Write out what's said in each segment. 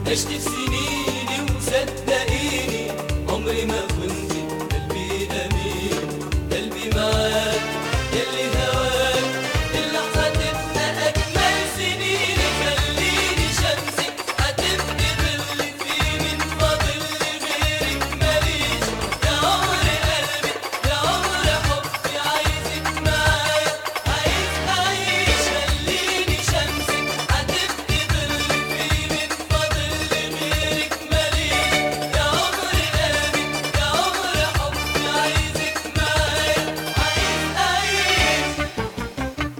عشت في سنيني وصدقيني عمري ما كنت قلبي أمين قلبي معاك يلي هواك اللحظة تبقى أجمل سنين خليني شمسك هتبقي ظل في من فاضل غيرك ماليش يا عمر قلبي يا عمر حبي عايزك معايا عايز أعيش خليني شمسك هتبقي ظل في من فاضل غيرك ماليش يا عمر قلبي يا عمر حبي عايزك معايا عايز أعيش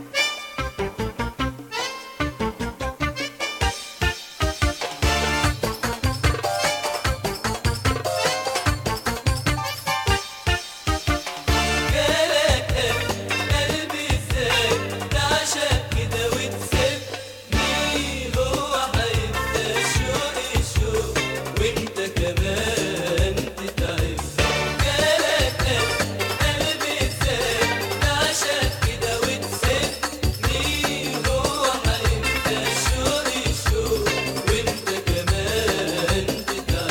جالك قلبي ازاي تعشق كده وتسيبني هو هيبقى الشوق الشوق وانت كمان تتعب جالك قلبي ازاي تعشق كده وتسيبني هو هيبقى الشوق الشوق وانت كمان تتعب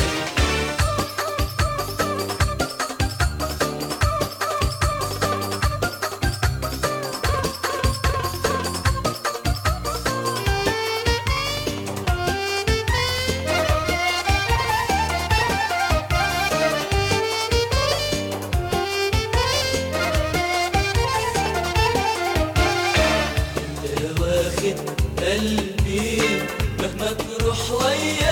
انت واخد قلبي مهما تروح ويا